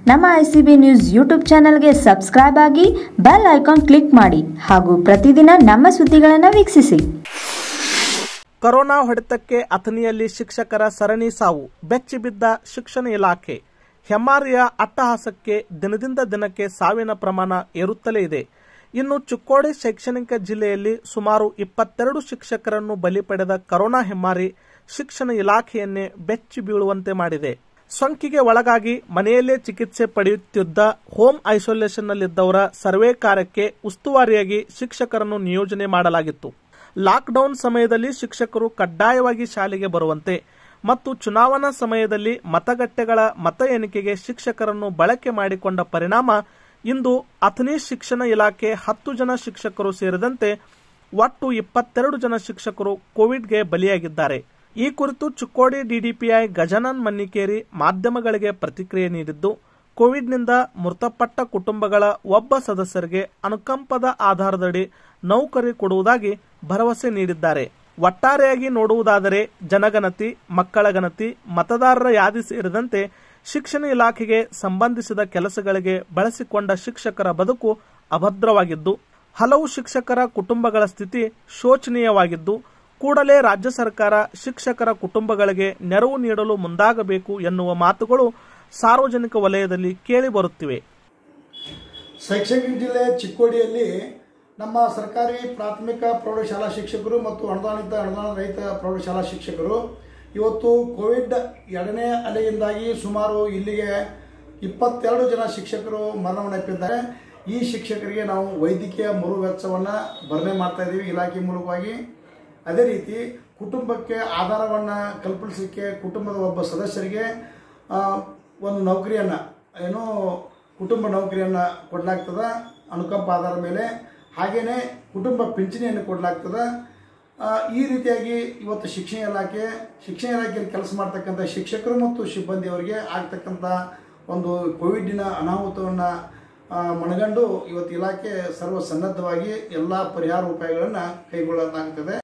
ನಮ್ಮ I C B news YouTube ಚಾನಲ್ಗೆ subscribe ಆಗಿ ಬೆಲ್ ಐಕಾನ್ ಕ್ಲಿಕ್ ಮಾಡಿ ಹಾಗೂ ಪ್ರತಿದಿನ ನಮ್ಮ ಸುದ್ದಿಗಳನ್ನು ವೀಕ್ಷಿಸಿ ಕೊರೋನಾ ಹೊಡೆತಕ್ಕೆ ಅಥಣಿಯಲ್ಲಿ ಶಿಕ್ಷಕರ ಸರಣಿ ಸಾವು ಬೆಚ್ಚಿ ಬಿದ್ದ ಶಿಕ್ಷಣ ಇಲಾಖೆ ಹೆಮ್ಮಾರಿಯ ಅಟ್ಟಹಾಸಕ್ಕೆ ದಿನದಿಂದ ದಿನಕ್ಕೆ ಸಾವಿನ ಪ್ರಮಾಣ ಏರುತ್ತಲೇ ಇದೆ ಇನ್ನು ಚಿಕ್ಕೋಡಿ ಶೈಕ್ಷಣಿಕ ಜಿಲ್ಲೆಯಲ್ಲಿ ಸುಮಾರು ಇಪ್ಪತ್ತೆರಡು ಶಿಕ್ಷಕರನ್ನು ಬಲಿ ಪಡೆದ ಕೊರೋನಾ ಹೆಮ್ಮಾರಿ ಶಿಕ್ಷಣ ಇಲಾಖೆಯನ್ನೇ ಬೆಚ್ಚಿ ಬೀಳುವಂತೆ ಮಾಡಿದೆ ಸೋಂಕಿಗೆ ಒಳಗಾಗಿ ಮನೆಯಲ್ಲೇ ಚಿಕಿತ್ಸೆ ಪಡೆಯುತ್ತಿದ್ದ ಹೋಮ್ ಐಸೋಲೇಷನ್ನಲ್ಲಿದ್ದವರ ಸರ್ವೆ ಕಾರ್ಯಕ್ಕೆ ಉಸ್ತುವಾರಿಯಾಗಿ ಶಿಕ್ಷಕರನ್ನು ನಿಯೋಜನೆ ಮಾಡಲಾಗಿತ್ತು ಲಾಕ್ಡೌನ್ ಸಮಯದಲ್ಲಿ ಶಿಕ್ಷಕರು ಕಡ್ಡಾಯವಾಗಿ ಶಾಲೆಗೆ ಬರುವಂತೆ ಮತ್ತು ಚುನಾವಣಾ ಸಮಯದಲ್ಲಿ ಮತಗಟ್ಟೆಗಳ ಮತ ಎಣಿಕೆಗೆ ಶಿಕ್ಷಕರನ್ನು ಬಳಕೆ ಮಾಡಿಕೊಂಡ ಪರಿಣಾಮ ಇಂದು ಅಥಣಿ ಶಿಕ್ಷಣ ಇಲಾಖೆ ಹತ್ತು ಜನ ಶಿಕ್ಷಕರು ಸೇರಿದಂತೆ ಒಟ್ಟು ಇಪ್ಪತ್ತೆರಡು ಜನ ಶಿಕ್ಷಕರು ಕೋವಿಡ್ಗೆ ಬಲಿಯಾಗಿದ್ದಾರೆ ಈ ಕುರಿತು ಚಿಕ್ಕೋಡಿ ಡಿಡಿಪಿಐ ಗಜಾನನ್ ಮನ್ನಿಕೇರಿ ಮಾಧ್ಯಮಗಳಿಗೆ ಪ್ರತಿಕ್ರಿಯೆ ನೀಡಿದ್ದು ಕೋವಿಡ್ನಿಂದ ಮೃತಪಟ್ಟ ಕುಟುಂಬಗಳ ಒಬ್ಬ ಸದಸ್ಯರಿಗೆ ಅನುಕಂಪದ ಆಧಾರದಡಿ ನೌಕರಿ ಕೊಡುವುದಾಗಿ ಭರವಸೆ ನೀಡಿದ್ದಾರೆ ಒಟ್ಟಾರೆಯಾಗಿ ನೋಡುವುದಾದರೆ ಜನಗಣತಿ ಮಕ್ಕಳ ಗಣತಿ ಮತದಾರರ ಯಾದಿ ಸೇರಿದಂತೆ ಶಿಕ್ಷಣ ಇಲಾಖೆಗೆ ಸಂಬಂಧಿಸಿದ ಕೆಲಸಗಳಿಗೆ ಬಳಸಿಕೊಂಡ ಶಿಕ್ಷಕರ ಬದುಕು ಅಭದ್ರವಾಗಿದ್ದು ಹಲವು ಶಿಕ್ಷಕರ ಕುಟುಂಬಗಳ ಸ್ಥಿತಿ ಶೋಚನೀಯವಾಗಿದ್ದು ಕೂಡಲೇ ರಾಜ್ಯ ಸರ್ಕಾರ ಶಿಕ್ಷಕರ ಕುಟುಂಬಗಳಿಗೆ ನೆರವು ನೀಡಲು ಮುಂದಾಗಬೇಕು ಎನ್ನುವ ಮಾತುಗಳು ಸಾರ್ವಜನಿಕ ವಲಯದಲ್ಲಿ ಕೇಳಿಬರುತ್ತಿವೆ ಶೈಕ್ಷಣಿಕ ಜಿಲ್ಲೆ ಚಿಕ್ಕೋಡಿಯಲ್ಲಿ ನಮ್ಮ ಸರ್ಕಾರಿ ಪ್ರಾಥಮಿಕ ಪ್ರೌಢಶಾಲಾ ಶಿಕ್ಷಕರು ಮತ್ತು ಅನುದಾನಿತ ಅನುದಾನ ರಹಿತ ಪ್ರೌಢಶಾಲಾ ಶಿಕ್ಷಕರು ಇವತ್ತು ಕೋವಿಡ್ ಎರಡನೇ ಅಲೆಯಿಂದಾಗಿ ಸುಮಾರು ಇಲ್ಲಿಗೆ ಇಪ್ಪತ್ತೆರಡು ಜನ ಶಿಕ್ಷಕರು ಮರಣವನ್ನಪ್ಪಿದ್ದಾರೆ ಈ ಶಿಕ್ಷಕರಿಗೆ ನಾವು ವೈದ್ಯಕೀಯ ಮರು ವೆಚ್ಚವನ್ನು ಭರಣೆ ಮಾಡ್ತಾ ಇದ್ದೀವಿ ಇಲಾಖೆ ಮೂಲಕವಾಗಿ ಅದೇ ರೀತಿ ಕುಟುಂಬಕ್ಕೆ ಆಧಾರವನ್ನು ಕಲ್ಪಿಸಲಿಕ್ಕೆ ಕುಟುಂಬದ ಒಬ್ಬ ಸದಸ್ಯರಿಗೆ ಆ, ಒಂದು ನೌಕರಿಯನ್ನು ಏನು ಕುಟುಂಬ ನೌಕರಿಯನ್ನು ಕೊಡಲಾಗ್ತದೆ ಅನುಕಂಪ ಆಧಾರದ ಮೇಲೆ ಹಾಗೆಯೇ ಕುಟುಂಬ ಪಿಂಚಣಿಯನ್ನು ಕೊಡಲಾಗ್ತದೆ ಆ, ಈ ರೀತಿಯಾಗಿ ಇವತ್ತು ಶಿಕ್ಷಣ ಇಲಾಖೆ ಶಿಕ್ಷಣ ಇಲಾಖೆಯಲ್ಲಿ ಕೆಲಸ ಮಾಡ್ತಕ್ಕಂಥ ಶಿಕ್ಷಕರು ಮತ್ತು ಸಿಬ್ಬಂದಿಯವರಿಗೆ ಆಗ್ತಕ್ಕಂಥ ಒಂದು ಕೋವಿಡ್ನ ಅನಾಹುತವನ್ನು ಮನಗಂಡು ಇವತ್ತು ಇಲಾಖೆ ಸರ್ವ ಸನ್ನದ್ಧವಾಗಿ ಎಲ್ಲ ಪರಿಹಾರ ಉಪಾಯಗಳನ್ನು ಕೈಗೊಳ್ಳಲಾಗುತ್ತದೆ